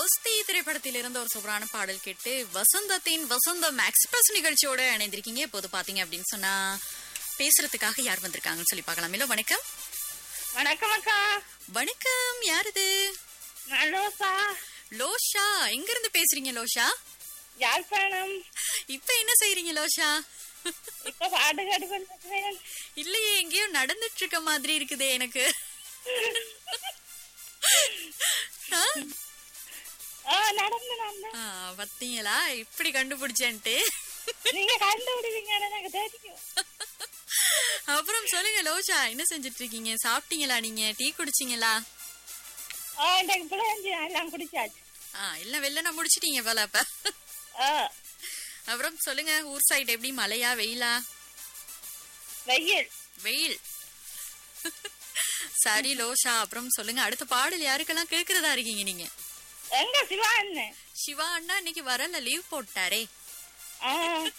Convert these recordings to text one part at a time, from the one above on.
ஒஸ்தி திரைப்படத்தில் இருந்த ஒரு சூப்பரான பாடல் கேட்டு வசந்தத்தின் வசந்தம் எக்ஸ்பிரஸ் நிகழ்ச்சியோட இணைந்திருக்கீங்க இப்போது பாத்தீங்க அப்படின்னு சொன்னா பேசுறதுக்காக யார் வந்திருக்காங்கன்னு சொல்லி பார்க்கலாம் இல்ல வணக்கம் வணக்கம் அக்கா வணக்கம் யார் இது நல்லோசா லோஷா எங்க இருந்து பேசுறீங்க லோஷா யாழ்ப்பாணம் இப்ப என்ன செய்றீங்க லோஷா இப்ப பாட்டு கேட்டு கொண்டிருக்கிறேன் இல்லையே எங்கேயோ நடந்துட்டு இருக்க மாதிரி இருக்குதே எனக்கு ஆ? ஆ நடந்து நடந்து ஆ, பாத்தீங்களா இப்படி கண்டுபிடிச்சேன்ட்டு நீங்க கண்டுபிடிவீங்கன்னு எனக்கு தெரியும் அப்புறம் சொல்லுங்க லோஷா என்ன செஞ்சுட்டு இருக்கீங்க சாப்பிட்டீங்களா நீங்க டீ குடிச்சீங்களா ஆ எனக்கு பிள்ளைஞ்சி எல்லாம் குடிச்சாச்சு ஆ எல்லாம் வெள்ளனா முடிச்சிட்டீங்க போல அப்ப ஆ அப்புறம் சொல்லுங்க ஊர் சைடு எப்படி மழையா வெயிலா வெயில் வெயில் சரி லோஷா அப்புறம் சொல்லுங்க அடுத்த பாடல் யாருக்கெல்லாம் கேக்குறதா இருக்கீங்க நீங்க எங்க சிவா அண்ணன் சிவா அண்ணா இன்னைக்கு வரல லீவ் போட்டாரே ஆ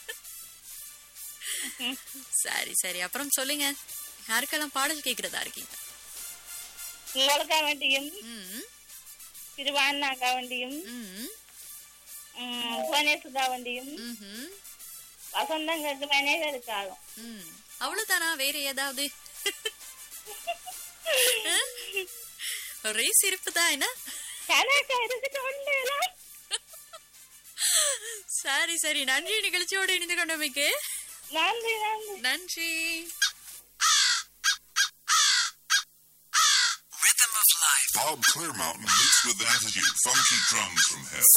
சரி சரி அப்புறம் சொல்லுங்க யாருக்கெல்லாம் பாடல் கேக்குறதா இருக்கீங்க உங்களுக்கா வேண்டியும் ம் திருவாண்ணாக்கா வேண்டியும் ம் ம், புவனேஸ்வரா வேண்டியும் ம்ஹும். வசந்தங்களுக்கு மேனேஜர் இருக்காகும் ம் அவ்வளவுதானா வேற ஏதாவது ஒரே சிரிப்பு தான் என்ன கணக்கா இருக்குது ஒண்ணுலாம் சரி சரி நன்றி நிகழ்ச்சியோடு இணைந்து கொண்டமைக்கு நன்றி நன்றி நன்றி Rhythm of life. Bob Clearmountain mixed with attitude, funky drums from hell.